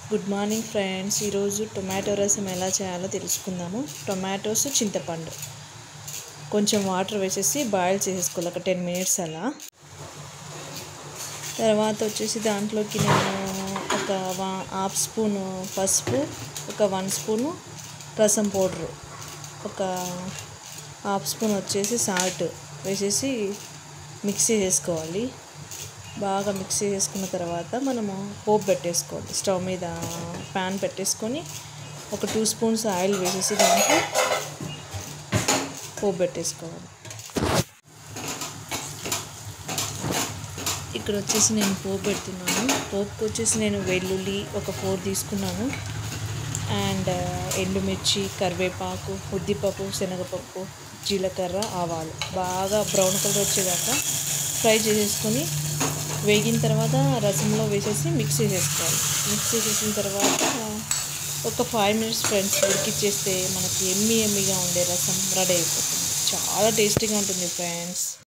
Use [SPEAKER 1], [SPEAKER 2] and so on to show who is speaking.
[SPEAKER 1] good morning friends ఈరోజు tomato rasam ఎలా చేయాలో తెలుసుకుందాము టొమాటోస్ చింతపండు కొంచెం వాటర్ వేసేసి బాయిల్ చేసేసుకోవాలి ఒక టెన్ మినిట్స్ అలా తర్వాత వచ్చేసి దాంట్లోకి నేను ఒక వా- హాఫ్ స్పూను పసుపు ఒక వన్ స్పూను రసం పౌడరు ఒక హాఫ్ స్పూన్ వచ్చేసి సాల్ట్ వేసేసి మిక్సీ చేసుకోవాలి బాగా మిక్సీ చేసుకున్న తర్వాత మనము పోపు పెట్టేసుకోవాలి స్టవ్ మీద ప్యాన్ పెట్టేసుకొని ఒక టూ స్పూన్స్ ఆయిల్ వేసేసి దాంట్లో పోపు పెట్టేసుకోవాలి ఇక్కడ వచ్చేసి నేను పోపు పెడుతున్నాను పోపుకి వచ్చేసి నేను వెల్లుల్లి ఒక ఫోర్ తీసుకున్నాను అండ్ ఎండుమిర్చి కరివేపాకు ఉద్దిపప్పు శనగపప్పు జీలకర్ర ఆవాలు బాగా బ్రౌన్ కలర్ వచ్చేదాకా ఫ్రై చేసేసుకొని వేగిన తర్వాత రసంలో వేసేసి మిక్స్ చేసేసుకోవాలి మిక్స్ చేసేసిన తర్వాత ఒక ఫైవ్ మినిట్స్ ఫ్రెండ్స్ ఉడికిచ్చేస్తే మనకి ఎమ్మి ఎమ్మిగా ఉండే రసం రెడీ అయిపోతుంది చాలా టేస్టీగా ఉంటుంది ఫ్రెండ్స్